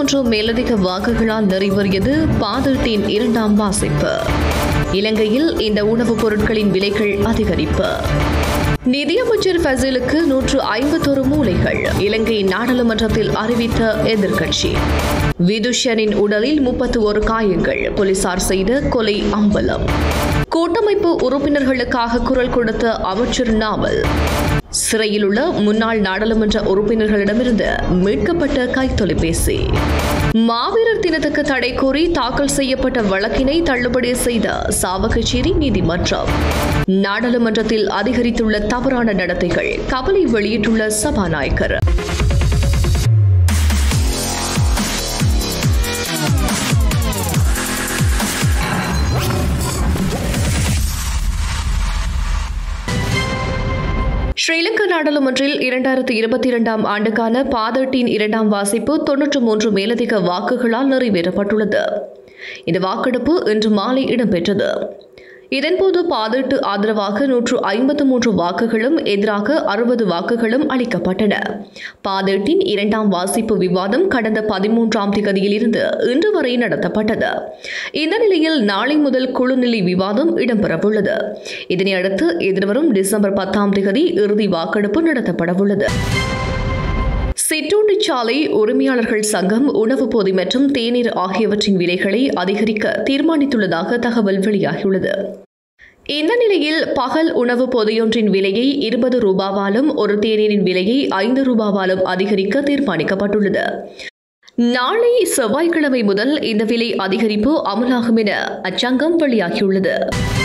மூன்று மேலதிக வாக்குகளால் நிறைவேறியது பாதீட்டின் இரண்டாம் வாசிப்பு இலங்கையில் இந்த உணவுப் பொருட்களின் விலைகள் அதிகரிப்பு நிதியமைச்சர் ஃபசிலுக்கு நூற்று ஐம்பத்தொரு மூளைகள் இலங்கை நாடாளுமன்றத்தில் அறிவித்த எதிர்க்கட்சி விதுஷனின் உடலில் முப்பத்தி ஒரு காயங்கள் போலீசார் செய்த கொலை அம்பலம் கூட்டமைப்பு உறுப்பினர்களுக்காக குரல் கொடுத்த அமைச்சர் நாவல் சிறையில் உள்ள முன்னாள் நாடாளுமன்ற உறுப்பினர்களிடமிருந்து மீட்கப்பட்ட கைத்தொலைபேசி மாவீரர் தினத்துக்கு தடை கோரி தாக்கல் செய்யப்பட்ட வழக்கினை தள்ளுபடி செய்த சாவகச்சேரி நீதிமன்றம் நாடாளுமன்றத்தில் அதிகரித்துள்ள தவறான நடத்தைகள் கவலை வெளியிட்டுள்ள சபாநாயகர் ஸ்ரீலங்கா நாடாளுமன்றில் இரண்டாயிரத்தி இருபத்தி இரண்டாம் ஆண்டுக்கான பாதட்டின் இரண்டாம் வாசிப்பு தொன்னூற்று மூன்று மேலதிக வாக்குகளால் நிறைவேற்றப்பட்டுள்ளது இந்த வாக்கெடுப்பு இன்று மாலை இடம்பெற்றது இதன்போது பாதீட்டு ஆதரவாக நூற்று ஐம்பத்து மூன்று வாக்குகளும் எதிராக அறுபது வாக்குகளும் அளிக்கப்பட்டன பாதீட்டின் இரண்டாம் வாசிப்பு விவாதம் கடந்த பதிமூன்றாம் திகதியிலிருந்து இன்று வரை நடத்தப்பட்டது இந்த நிலையில் நாளை முதல் குழுநிலை விவாதம் இடம்பெறவுள்ளது இதனையடுத்து எதிர்வரும் டிசம்பர் பத்தாம் திகதி இறுதி வாக்கெடுப்பு நடத்தப்படவுள்ளது சிற்றுண்டிச்சாலை உரிமையாளர்கள் சங்கம் உணவுப் பொதி மற்றும் தேநீர் ஆகியவற்றின் விலைகளை அதிகரிக்க தீர்மானித்துள்ளதாக தகவல் வெளியாகியுள்ளது இந்த நிலையில் பகல் உணவு பொதியொன்றின் விலையை இருபது ரூபாவாலும் ஒரு தேநீரின் விலையை ஐந்து ரூபாவாலும் அதிகரிக்க தீர்மானிக்கப்பட்டுள்ளது நாளை செவ்வாய்க்கிழமை முதல் இந்த விலை அதிகரிப்பு அமலாகும் என அச்சங்கம் வெளியாகியுள்ளது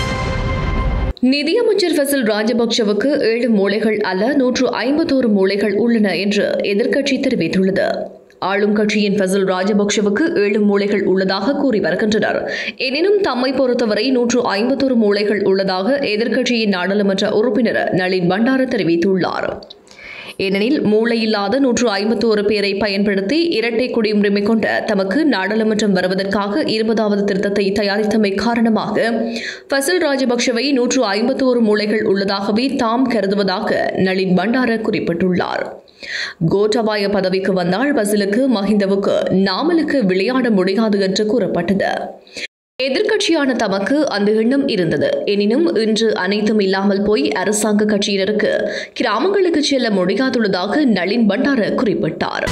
நிதியமைச்சர் ஃபசில் ராஜபக்சவுக்கு ஏழு மூளைகள் அல்ல நூற்று ஐம்பத்தோரு மூளைகள் உள்ளன என்று எதிர்க்கட்சி தெரிவித்துள்ளது ஆளும் கட்சியின் ஃபசில் ராஜபக்சவுக்கு ஏழு மூளைகள் உள்ளதாக கூறி வருகின்றனர் எனினும் தம்மை பொறுத்தவரை நூற்று ஐம்பத்தோரு மூளைகள் உள்ளதாக எதிர்க்கட்சியின் நாடாளுமன்ற உறுப்பினர் நளின் பண்டார தெரிவித்துள்ளார் ஏனெனில் மூளை இல்லாத நூற்று ஐம்பத்தோரு பேரை பயன்படுத்தி இரட்டை குடியுரிமை கொண்ட தமக்கு நாடாளுமன்றம் வருவதற்காக இருபதாவது திருத்தத்தை தயாரித்தமை காரணமாக ஃபசில் ராஜபக்சவை நூற்று ஐம்பத்தோரு மூளைகள் உள்ளதாகவே தாம் கருதுவதாக நளின் பண்டார குறிப்பிட்டுள்ளார் கோட்டபாய பதவிக்கு வந்தால் பசிலுக்கு மஹிந்தவுக்கு நாமலுக்கு விளையாட முடியாது என்று கூறப்பட்டது எதிர்க்கட்சியான தமக்கு அந்த எண்ணம் இருந்தது எனினும் இன்று அனைத்தும் இல்லாமல் போய் அரசாங்க கட்சியினருக்கு கிராமங்களுக்கு செல்ல முடியாதுள்ளதாக நளின் பண்டார குறிப்பிட்டார்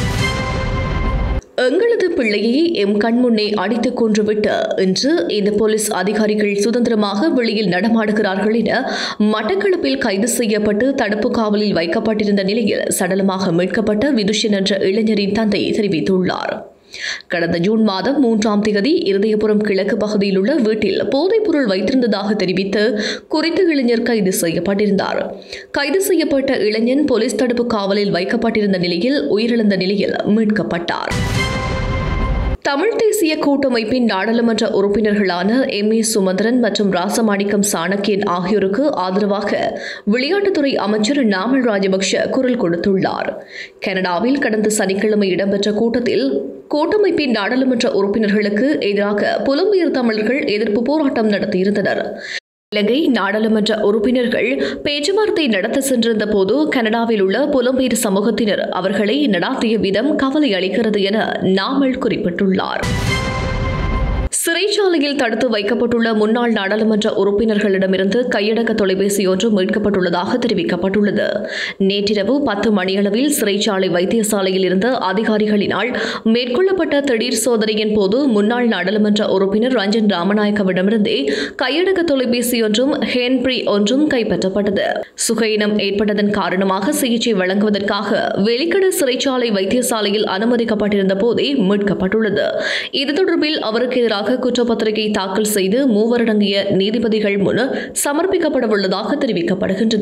எங்களது பிள்ளையை எம் கண்முன்னே அடித்துக் கொன்றுவிட்டு இன்று இந்த போலீஸ் அதிகாரிகள் சுதந்திரமாக வெளியில் நடமாடுகிறார்கள் என மட்டக்களப்பில் கைது செய்யப்பட்டு தடுப்பு காவலில் வைக்கப்பட்டிருந்த நிலையில் சடலமாக மீட்கப்பட்ட விதுஷன் என்ற இளைஞரின் தந்தை தெரிவித்துள்ளார் கடந்த ஜூன் மாதம் மூன்றாம் தேதி இருதயபுரம் கிழக்கு பகுதியில் உள்ள வீட்டில் போதைப்பொருள் வைத்திருந்ததாக தெரிவித்து குறித்த இளைஞர் கைது செய்யப்பட்டிருந்தார் கைது செய்யப்பட்ட இளைஞன் போலீஸ் தடுப்பு காவலில் வைக்கப்பட்டிருந்த நிலையில் உயிரிழந்த நிலையில் மீட்கப்பட்டார் தமிழ் தேசிய கூட்டமைப்பின் நாடாளுமன்ற உறுப்பினர்களான எம் ஏ சுமந்திரன் மற்றும் ராசமாணிக்கம் சாணக்கியன் ஆகியோருக்கு ஆதரவாக விளையாட்டுத்துறை அமைச்சர் நாமல் ராஜபக்ஷ குரல் கொடுத்துள்ளார் கனடாவில் கடந்த சனிக்கிழமை இடம்பெற்ற கூட்டத்தில் கூட்டமைப்பின் நாடாளுமன்ற உறுப்பினர்களுக்கு எதிராக புலம்பெயர் தமிழர்கள் எதிர்ப்பு போராட்டம் நடத்தியிருந்தனர் இலங்கை நாடாளுமன்ற உறுப்பினர்கள் பேச்சுவார்த்தை நடத்த சென்றிருந்த போது கனடாவில் உள்ள புலம்பெயர் சமூகத்தினர் அவர்களை நடாத்திய விதம் கவலை அளிக்கிறது என நாமல் குறிப்பிட்டுள்ளார் சிறைச்சாலையில் தடுத்து வைக்கப்பட்டுள்ள முன்னாள் நாடாளுமன்ற உறுப்பினர்களிடமிருந்து கையடக்க தொலைபேசி ஒன்று மீட்கப்பட்டுள்ளதாக தெரிவிக்கப்பட்டுள்ளது நேற்றிரவு பத்து மணியளவில் சிறைச்சாலை வைத்தியசாலையில் இருந்த அதிகாரிகளினால் மேற்கொள்ளப்பட்ட திடீர் சோதனையின் போது முன்னாள் நாடாளுமன்ற உறுப்பினர் ரஞ்சன் ராமநாயக்கவிடமிருந்தே கையடக்க தொலைபேசி ஒன்றும் ஹேன்பிரி ஒன்றும் கைப்பற்றப்பட்டது சுகையினம் ஏற்பட்டதன் காரணமாக சிகிச்சை வழங்குவதற்காக வெளிக்கட சிறைச்சாலை வைத்தியசாலையில் அனுமதிக்கப்பட்டிருந்த போதே மீட்கப்பட்டுள்ளது இது தொடர்பில் அவருக்கு எதிராக குற்றப்பத்திரிகை தாக்கல் செய்து மூவரடங்கிய நீதிபதிகள் முன் சமர்ப்பிக்கப்படவுள்ளதாக தெரிவிக்கப்படுகின்றது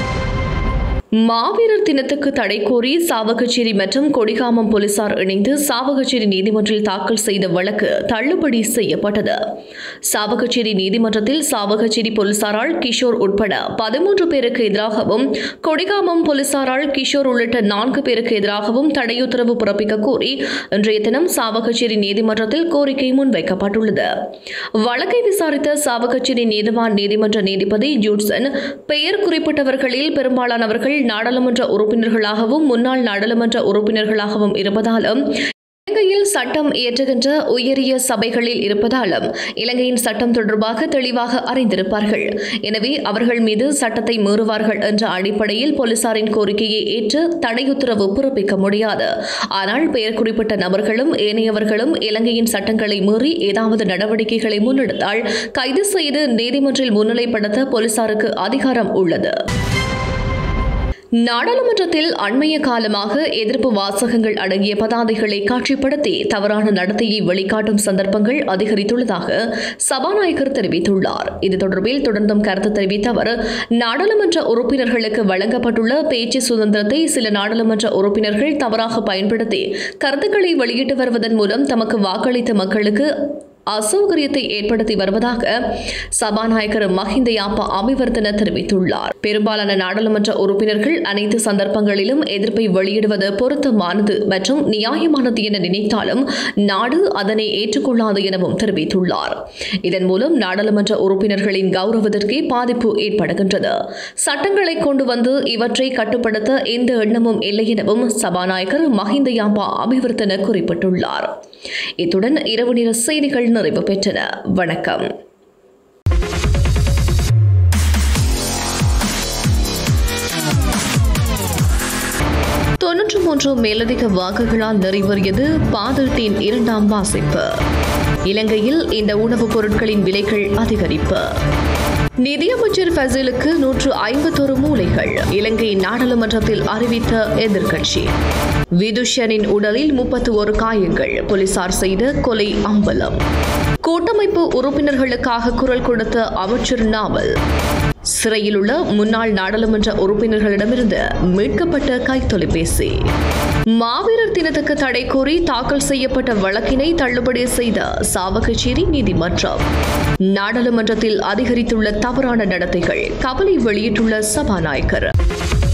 மாவீரர் தினத்துக்கு தடை கோரி சாவகச்சேரி மற்றும் கொடிகாமம் போலீசார் இணைந்து சாவகச்சேரி நீதிமன்றில் தாக்கல் செய்த வழக்கு தள்ளுபடி செய்யப்பட்டது சாவகச்சேரி நீதிமன்றத்தில் சாவகச்சேரி போலீசாரால் கிஷோர் உட்பட பதிமூன்று பேருக்கு எதிராகவும் கொடிகாமம் போலீசாரால் கிஷோர் உள்ளிட்ட நான்கு பேருக்கு எதிராகவும் தடையுத்தரவு பிறப்பிக்க கோரி இன்றைய தினம் சாவகச்சேரி நீதிமன்றத்தில் கோரிக்கை முன்வைக்கப்பட்டுள்ளது வழக்கை விசாரித்த சாவகச்சேரி நீதிவான் நீதிமன்ற நீதிபதி ஜூட்சன் பெயர் குறிப்பிட்டவர்களில் பெரும்பாலானவர்கள் நாடாளுமன்ற உறுப்பினர்களாகவும் முன்னாள் நாடாளுமன்ற உறுப்பினர்களாகவும் இருப்பதாலும் இலங்கையில் சட்டம் இயற்றுகின்ற உயரிய சபைகளில் இருப்பதாலும் இலங்கையின் சட்டம் தொடர்பாக தெளிவாக அறிந்திருப்பார்கள் எனவே அவர்கள் மீது சட்டத்தை மீறுவார்கள் என்ற அடிப்படையில் போலீசாரின் கோரிக்கையை ஏற்று தடையுத்தரவு பிறப்பிக்க முடியாது ஆனால் பெயர் குறிப்பிட்ட நபர்களும் ஏனையவர்களும் இலங்கையின் சட்டங்களை மீறி ஏதாவது நடவடிக்கைகளை முன்னெடுத்தால் கைது செய்து நீதிமன்றில் முன்னிலைப்படுத்த போலீசாருக்கு அதிகாரம் உள்ளது நாடாளுமன்றத்தில் அண்மைய காலமாக எதிர்ப்பு வாசகங்கள் அடங்கிய பதாதைகளை காட்சிப்படுத்தி தவறான நடத்தையை வெளிக்காட்டும் சந்தர்ப்பங்கள் அதிகரித்துள்ளதாக சபாநாயகர் தெரிவித்துள்ளார் இது தொடர்பில் தொடர்ந்தும் கருத்து தெரிவித்த அவர் நாடாளுமன்ற உறுப்பினர்களுக்கு வழங்கப்பட்டுள்ள பேச்சு சுதந்திரத்தை சில நாடாளுமன்ற உறுப்பினர்கள் தவறாக பயன்படுத்தி கருத்துக்களை வெளியிட்டு வருவதன் மூலம் தமக்கு வாக்களித்த மக்களுக்கு அசௌகரியத்தை ஏற்படுத்தி வருவதாக சபாநாயகர் மஹிந்த யாப்பா அபிவர்த்தன தெரிவித்துள்ளார் பெரும்பாலான நாடாளுமன்ற உறுப்பினர்கள் அனைத்து சந்தர்ப்பங்களிலும் எதிர்ப்பை வெளியிடுவது பொருத்தமானது மற்றும் நியாயமானது என நினைத்தாலும் நாடு அதனை ஏற்றுக்கொள்ளாது எனவும் தெரிவித்துள்ளார் இதன் மூலம் நாடாளுமன்ற உறுப்பினர்களின் கௌரவத்திற்கே பாதிப்பு ஏற்படுகின்றது சட்டங்களை கொண்டு வந்து இவற்றை கட்டுப்படுத்த எந்த எண்ணமும் இல்லை எனவும் சபாநாயகர் மஹிந்த யாப்பா அபிவர்த்தன குறிப்பிட்டுள்ளார் இத்துடன் இரவு நேர செய்திகள் நிறைவு பெற்றன வணக்கம் தொன்னூற்று மூன்று மேலதிக வாக்குகளால் நிறைவேறியது பாதத்தின் இரண்டாம் வாசிப்பு இலங்கையில் இந்த உணவுப் பொருட்களின் விலைகள் அதிகரிப்பு நிதியமைச்சர் ஃபசிலுக்கு நூற்று ஐம்பத்தொரு மூலைகள் இலங்கை நாடாளுமன்றத்தில் அறிவித்த எதிர்க்கட்சி விதுஷனின் உடலில் முப்பத்தி ஒரு காயங்கள் போலீசார் செய்த கொலை அம்பலம் கூட்டமைப்பு உறுப்பினர்களுக்காக குரல் கொடுத்த அமைச்சர் நாவல் சிறையில் உள்ள முன்னாள் நாடாளுமன்ற உறுப்பினர்களிடமிருந்து மீட்கப்பட்ட கைத்தொலைபேசி மாவீரர் தினத்துக்கு தடை கோரி தாக்கல் செய்யப்பட்ட வழக்கினை தள்ளுபடி செய்த சாவகச்சேரி நீதிமன்றம் நாடாளுமன்றத்தில் அதிகரித்துள்ள தவறான நடத்தைகள் கவலை வெளியிட்டுள்ள சபாநாயகர்